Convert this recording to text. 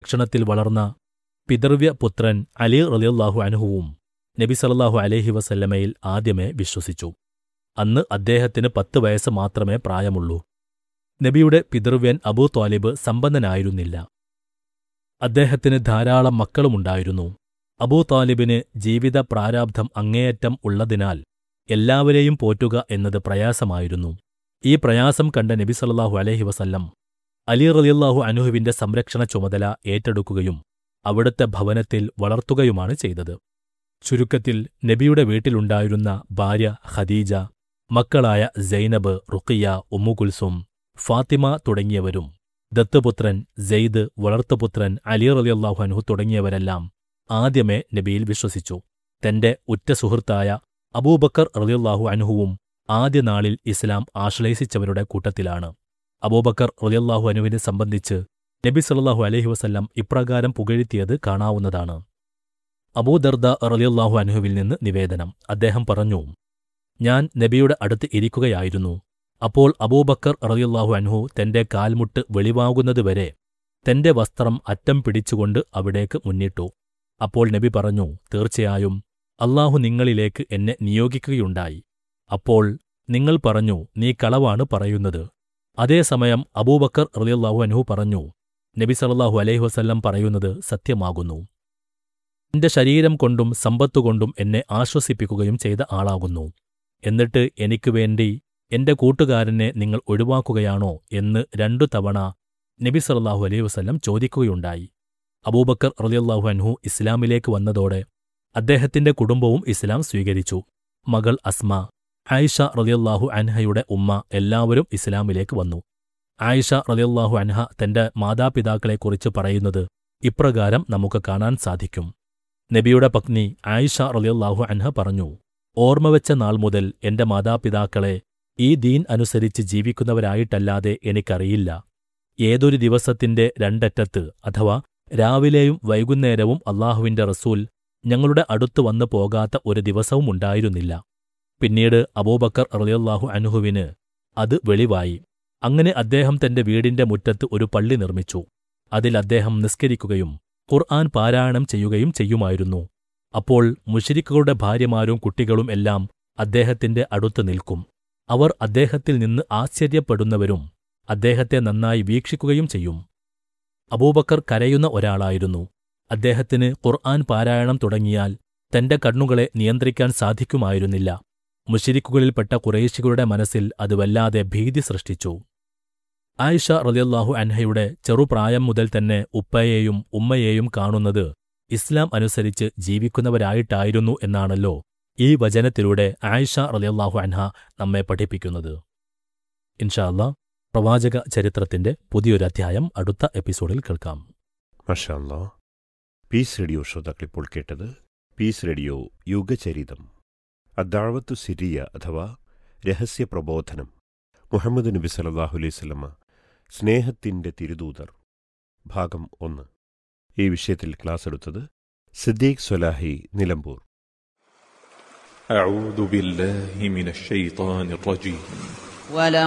സംരക്ഷണത്തിൽ വളർന്ന പിതൃവ്യ പുത്രൻ അലി റലിയല്ലാഹു അൻഹുവും നബി സല്ലല്ലാഹു അലൈഹി വസല്ലമയിൽ ആദ്യമേ വിശ്വസിച്ചു അന്ന് അദ്ദേഹത്തിന് പത്ത് വയസ്സ് മാത്രമേ പ്രായമുള്ളൂ നബിയുടെ പിതൃവ്യൻ അബൂ ത്വാലിബ് സമ്പന്നനായിരുന്നില്ല അദ്ദേഹത്തിന് ധാരാളം മക്കളുമുണ്ടായിരുന്നു അബൂ താലിബിന് ജീവിത പ്രാരാബ്ധം അങ്ങേയറ്റം ഉള്ളതിനാൽ എല്ലാവരെയും പോറ്റുക എന്നത് പ്രയാസമായിരുന്നു ഈ പ്രയാസം കണ്ട നബി സല്ലല്ലാഹു അലൈഹി വസല്ലം അലി റളിയല്ലാഹു അൻഹുവിന്റെ സംരക്ഷണ ചുമതല ഏറ്റെടുക്കുകയും അവിടുത്തെ ഭവനത്തിൽ വളർത്തുകയുമാണ് ചെയ്തത് ചുരുക്കത്തിൽ നബിയുടെ വീട്ടിലുണ്ടായിരുന്ന ഭാര്യ ഖദീജ മക്കളായ സൈനബ് റുഖിയ ഉമ്മുകുൽസും ഫാത്തിമ തുടങ്ങിയവരും ദത്തുപുത്രൻ സെയ്ദ് വളർത്തുപുത്രൻ അലി റളിയല്ലാഹു അൻഹു തുടങ്ങിയവരെല്ലാം ആദ്യമേ നബിയിൽ വിശ്വസിച്ചു തന്റെ ഉറ്റ സുഹൃത്തായ അബൂബക്കർ റളിയല്ലാഹു അൻഹുവും ആദ്യ നാളിൽ ഇസ്ലാം ആശ്ലേഷിച്ചവരുടെ കൂട്ടത്തിലാണ് അബൂബക്കർ റളിയല്ലാഹു അൻഹുവിനെ സംബന്ധിച്ച് നബി സല്ലല്ലാഹു അലൈഹി വസല്ലം ഇപ്രകാരം പുകഴ്ത്തിയത് കാണാവുന്നതാണ് അബൂദർദ റളിയല്ലാഹു അൻഹുവിൽ നിന്ന് നിവേദനം അദ്ദേഹം പറഞ്ഞു ഞാൻ നബിയുടെ അടുത്ത് ഇരിക്കുകയായിരുന്നു അപ്പോൾ അബൂബക്കർ റളിയല്ലാഹു അൻഹു തന്റെ കാൽമുട്ട് വെളിവാകുന്നതുവരെ തന്റെ വസ്ത്രം അറ്റം പിടിച്ചുകൊണ്ട് അവിടേക്ക് മുന്നിട്ടു അപ്പോൾ നബി പറഞ്ഞു തീർച്ചയായും അള്ളാഹു നിങ്ങളിലേക്ക് എന്നെ നിയോഗിക്കുകയുണ്ടായി അപ്പോൾ നിങ്ങൾ പറഞ്ഞു നീ കളവാണ് പറയുന്നത് അതേസമയം അബൂബക്കർ റളിയല്ലാഹു അൻഹു പറഞ്ഞു നബി സല്ലല്ലാഹു അലൈഹി വസല്ലം പറയുന്നത് സത്യമാകുന്നു എന്റെ ശരീരം കൊണ്ടും സമ്പത്തുകൊണ്ടും എന്നെ ആശ്വസിപ്പിക്കുകയും ചെയ്ത ആളാകുന്നു എന്നിട്ട് എനിക്കു വേണ്ടി എന്റെ കൂട്ടുകാരനെ നിങ്ങൾ ഒഴിവാക്കുകയാണോ എന്ന് രണ്ടു തവണ നബി സല്ലല്ലാഹു അലൈഹി വസല്ലം ചോദിക്കുകയുണ്ടായി അബൂബക്കർ റളിയല്ലാഹു അൻഹു ഇസ്ലാമിലേക്ക് വന്നതോടെ അദ്ദേഹത്തിന്റെ കുടുംബവും ഇസ്ലാം സ്വീകരിച്ചു മകൾ അസ്മ ആയിഷ റളിയല്ലാഹു അൻഹയുടെ ഉമ്മ എല്ലാവരും ഇസ്ലാമിലേക്ക് വന്നു ആയിഷ റളിയല്ലാഹു അൻഹ തന്റെ മാതാപിതാക്കളെക്കുറിച്ച് പറയുന്നത് ഇപ്രകാരം നമുക്ക് കാണാൻ സാധിക്കും നബിയുടെ പത്നി ആയിഷ റളിയല്ലാഹു അൻഹ പറഞ്ഞു ഓർമ്മവെച്ച നാൾ മുതൽ എന്റെ മാതാപിതാക്കളെ ഈ ദീൻ അനുസരിച്ച് ജീവിക്കുന്നവരായിട്ടല്ലാതെ എനിക്കറിയില്ല ഏതൊരു ദിവസത്തിന്റെ രണ്ടറ്റത്ത് അഥവാ രാവിലെയും വൈകുന്നേരവും അള്ളാഹുവിന്റെ റസൂൽ ഞങ്ങളുടെ അടുത്ത് വന്നു പോകാത്ത ഒരു ദിവസവും ഉണ്ടായിരുന്നില്ല പിന്നീട് അബൂബക്കർ റളിയല്ലാഹു അൻഹുവിന് അത് വെളിവായി അങ്ങനെ അദ്ദേഹം തന്റെ വീടിന്റെ മുറ്റത്ത് ഒരു പള്ളി നിർമ്മിച്ചു അതിൽ അദ്ദേഹം നിസ്കരിക്കുകയും ഖുർആൻ പാരായണം ചെയ്യുകയും ചെയ്യുമായിരുന്നു അപ്പോൾ മുഷരിക്കുകളുടെ ഭാര്യമാരും കുട്ടികളും എല്ലാം അദ്ദേഹത്തിന്റെ അടുത്ത് നിൽക്കും അവർ അദ്ദേഹത്തിൽ നിന്ന് ആശ്ചര്യപ്പെടുന്നവരും അദ്ദേഹത്തെ നന്നായി വീക്ഷിക്കുകയും ചെയ്യും അബൂബക്കർ കരയുന്ന ഒരാളായിരുന്നു അദ്ദേഹത്തിന് ഖുർആൻ പാരായണം തുടങ്ങിയാൽ തന്റെ കണ്ണുകളെ നിയന്ത്രിക്കാൻ സാധിക്കുമായിരുന്നില്ല മുഷിരിക്കുകളിൽപ്പെട്ട കുറേശികളുടെ മനസ്സിൽ അത് വല്ലാതെ ഭീതി സൃഷ്ടിച്ചു ആയിഷ റളിയല്ലാഹു അൻഹയുടെ ചെറുപ്രായം മുതൽ തന്നെ ഉപ്പയെയും ഉമ്മയെയും കാണുന്നത് ഇസ്ലാം അനുസരിച്ച് ജീവിക്കുന്നവരായിട്ടായിരുന്നു എന്നാണല്ലോ ഈ വചനത്തിലൂടെ ആയിഷ റളിയല്ലാഹു അൻഹ നമ്മെ പഠിപ്പിക്കുന്നത് ഇൻഷാ അല്ലാ പ്രവാചക ചരിത്രത്തിന്റെ പുതിയൊരു അധ്യായം അടുത്ത എപ്പിസോഡിൽ കേൾക്കാം മഷാല്ലാ പീസ് റേഡിയോ ശ്രോതാക്കളിപ്പോൾ കേട്ടത് പീസ് റേഡിയോ യുഗചരിതം അദ്ദാവത്തു സിരിയ അഥവാ രഹസ്യ പ്രബോധനം മുഹമ്മദ് നബി സല്ലല്ലാഹു അലൈഹി വസല്ലമ സ്നേഹത്തിന്റെ തിരുദൂതർ ഭാഗം ഒന്ന് ഈ വിഷയത്തിൽ ക്ലാസ് എടുത്തത് സിദ്ദീഖ് സ്വലാഹി നിലമ്പൂർ أعوذ بالله من الشيطان الرجيم ولو